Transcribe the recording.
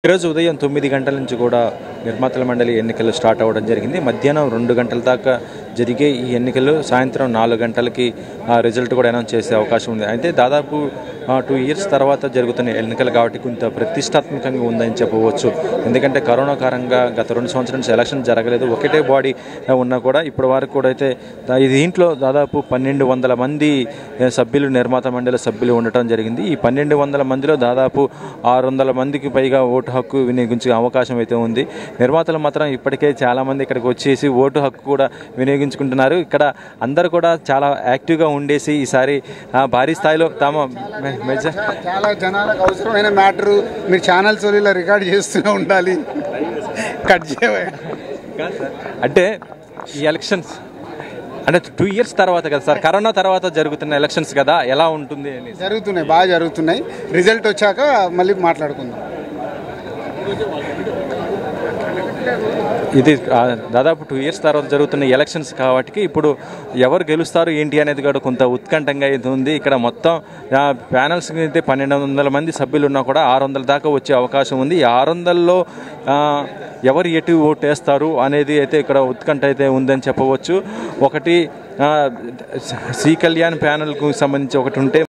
ఈరోజు ఉదయం తొమ్మిది గంటల నుంచి కూడా నిర్మాతల మండలి ఎన్నికలు స్టార్ట్ అవ్వడం జరిగింది మధ్యాహ్నం రెండు గంటల దాకా జరిగే ఈ ఎన్నికలు సాయంత్రం నాలుగు గంటలకి ఆ, రిజల్ట్ కూడా అనౌన్స్ చేసే అవకాశం ఉంది అయితే దాదాపు టూ ఇయర్స్ తర్వాత జరుగుతున్న ఎన్నికలు కాబట్టి కొంత ప్రతిష్టాత్మకంగా ఉందని చెప్పవచ్చు ఎందుకంటే కరోనా కారణంగా గత రెండు సంవత్సరాల నుంచి ఎలక్షన్ జరగలేదు ఒకటే బాడీ ఉన్నా కూడా ఇప్పటి వరకు కూడా అయితే దా- ఈ దీంట్లో దాదాపు పన్నెండు వందల మంది ఏ, సభ్యులు నిర్మాత మండలి సభ్యులు ఉండటం జరిగింది ఈ పన్నెండు వందల మందిలో దాదాపు ఆరు వందల మందికి పైగా ఓటు హక్కు వినియోగించే అవకాశం అయితే ఉంది నిర్మాతలు మాత్రం ఇప్పటికే చాలా మంది ఇక్కడికి వచ్చేసి ఓటు హక్కు కూడా వినియోగించుకుంటున్నారు ఇక్కడ అందరూ కూడా చాలా యాక్టివ్గా ఉండేసి ఈసారి ఆ, భారీ స్థాయిలో తమ మె- మెజ- చాలా జనాలకు అవసరమైన మ్యాటరు మీరు ఛానల్స్ ఇలా రికార్డ్ చేస్తూనే ఉండాలి కట్ చేయవా అంటే ఈ ఎలక్షన్స్ అంటే టూ ఇయర్స్ తర్వాత కదా సార్ కరోనా తర్వాత జరుగుతున్న ఎలక్షన్స్ కదా ఎలా ఉంటుంది అని జరుగుతున్నాయి బాగా జరుగుతున్నాయి రిజల్ట్ వచ్చాక మళ్ళీ మాట్లాడుకుందాం ఇది ఆ, దాదాపు టూ ఇయర్స్ తర్వాత జరుగుతున్న ఎలక్షన్స్ కాబట్టి ఇప్పుడు ఎవరు గెలుస్తారు ఏంటి అనేది కూడా కొంత ఉత్కంఠంగా అయితే ఉంది ఇక్కడ మొత్తం ప్యానల్స్ అయితే పన్నెండు వందల మంది సభ్యులు ఉన్నా కూడా ఆరు వందల దాకా వచ్చే అవకాశం ఉంది ఈ ఆరు వందల్లో ఆ, ఎవరు ఎటు ఓటు వేస్తారు అనేది అయితే ఇక్కడ ఉత్కంఠ అయితే ఉందని చెప్పవచ్చు ఒకటి ఆ, సి కళ్యాణ్ ప్యానల్కు సంబంధించి ఒకటి ఉంటే